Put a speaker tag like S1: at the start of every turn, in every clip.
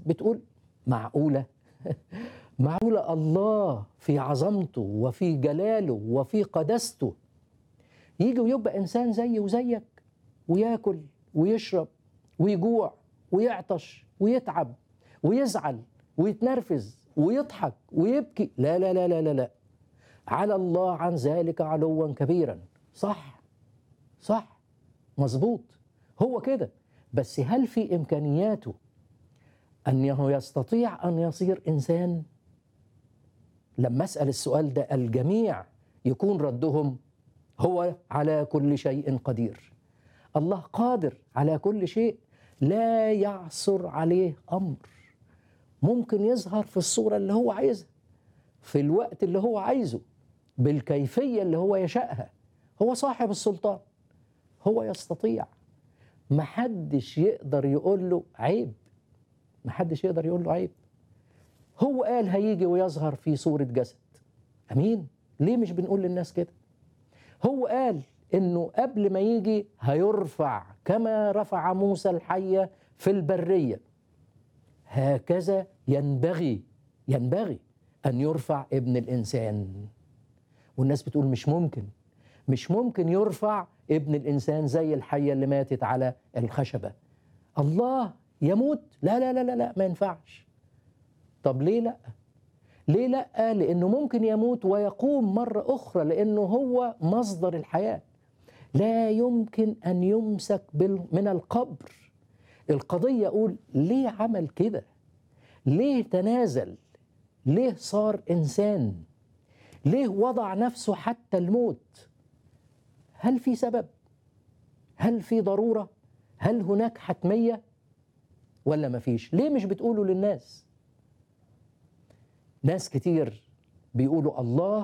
S1: بتقول معقولة معقولة الله في عظمته وفي جلاله وفي قدسته يجي ويبقى إنسان زيي وزيك وياكل ويشرب ويجوع ويعطش ويتعب ويزعل ويتنرفز ويضحك ويبكي لا لا لا لا لا لا على الله عن ذلك علوا كبيرا صح صح مظبوط هو كده بس هل في إمكانياته أنه يستطيع أن يصير إنسان لما أسأل السؤال ده الجميع يكون ردهم هو على كل شيء قدير الله قادر على كل شيء لا يعثر عليه أمر ممكن يظهر في الصورة اللي هو عايزها في الوقت اللي هو عايزه بالكيفية اللي هو يشاءها هو صاحب السلطان هو يستطيع محدش يقدر يقول له عيب محدش يقدر يقول له عيب هو قال هيجي ويظهر في صورة جسد أمين ليه مش بنقول للناس كده هو قال إنه قبل ما يجي هيرفع كما رفع موسى الحية في البرية هكذا ينبغي ينبغي أن يرفع ابن الإنسان والناس بتقول مش ممكن مش ممكن يرفع ابن الإنسان زي الحية اللي ماتت على الخشبة الله يموت لا لا لا لا, لا ما ينفعش طب ليه لا ليه لا لأنه ممكن يموت ويقوم مرة أخرى لأنه هو مصدر الحياة لا يمكن أن يمسك من القبر القضية أقول ليه عمل كده ليه تنازل ليه صار إنسان ليه وضع نفسه حتى الموت هل في سبب هل في ضرورة هل هناك حتمية ولا مفيش ليه مش بتقولوا للناس ناس كتير بيقولوا الله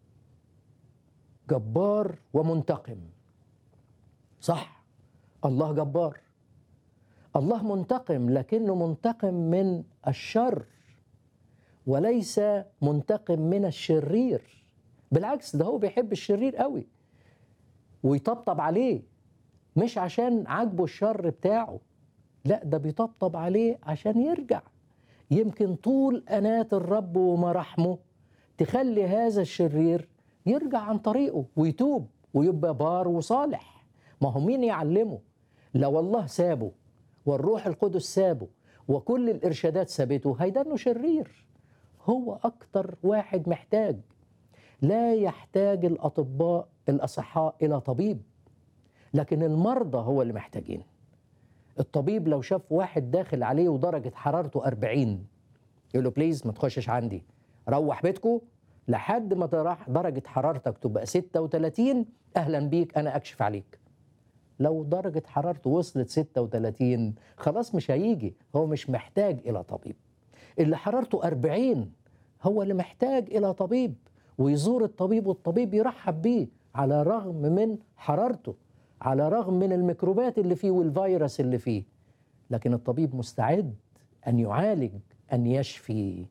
S1: جبار ومنتقم صح الله جبار الله منتقم لكنه منتقم من الشر وليس منتقم من الشرير بالعكس ده هو بيحب الشرير قوي ويطبطب عليه مش عشان عاجبه الشر بتاعه لا ده بيطبطب عليه عشان يرجع يمكن طول أناة الرب ومراحمه تخلي هذا الشرير يرجع عن طريقه ويتوب ويبقى بار وصالح ما هو مين يعلمه لو الله سابه والروح القدس سابه وكل الإرشادات سابته هيدنه شرير هو أكتر واحد محتاج لا يحتاج الأطباء الأصحاء إلى طبيب لكن المرضى هو اللي محتاجين الطبيب لو شاف واحد داخل عليه ودرجة حرارته 40 يقول له بليز ما تخشش عندي روح بيتكو لحد ما تروح درجة حرارتك تبقى 36 أهلا بيك أنا أكشف عليك لو درجة حرارته وصلت 36 خلاص مش هيجي هو مش محتاج إلى طبيب اللي حرارته 40 هو اللي محتاج إلى طبيب ويزور الطبيب والطبيب يرحب بيه على الرغم من حرارته على الرغم من الميكروبات اللي فيه والفيروس اللي فيه لكن الطبيب مستعد أن يعالج أن يشفي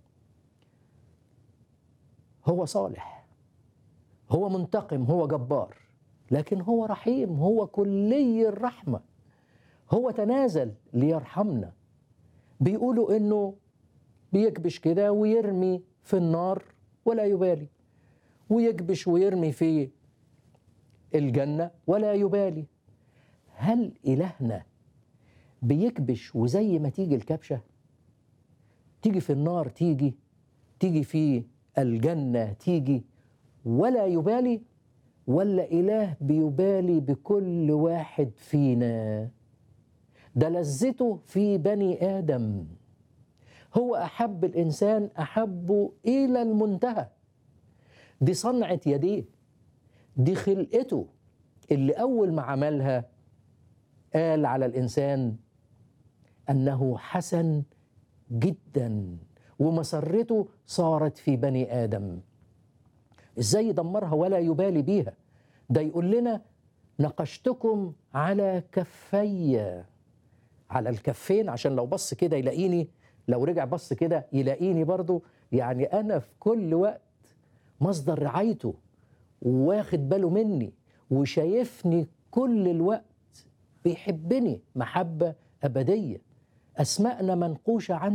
S1: هو صالح هو منتقم هو جبار لكن هو رحيم هو كلي الرحمة هو تنازل ليرحمنا بيقولوا انه بيكبش كده ويرمي في النار ولا يبالي ويكبش ويرمي في الجنة ولا يبالي هل إلهنا بيكبش وزي ما تيجي الكبشة تيجي في النار تيجي تيجي في الجنة تيجي ولا يبالي ولا إله بيبالي بكل واحد فينا ده لذته في بني آدم هو أحب الإنسان أحبه إلى المنتهى دي صنعة يديه دي خلقته اللي أول ما عملها قال على الإنسان أنه حسن جدا ومسرته صارت في بني آدم إزاي يدمرها ولا يبالي بيها ده يقول لنا نقشتكم على كفي على الكفين عشان لو بص كده يلاقيني لو رجع بص كده يلاقيني برضو يعني أنا في كل وقت مصدر رعايته واخد باله مني وشايفني كل الوقت بيحبني محبة أبدية أسماءنا منقوشة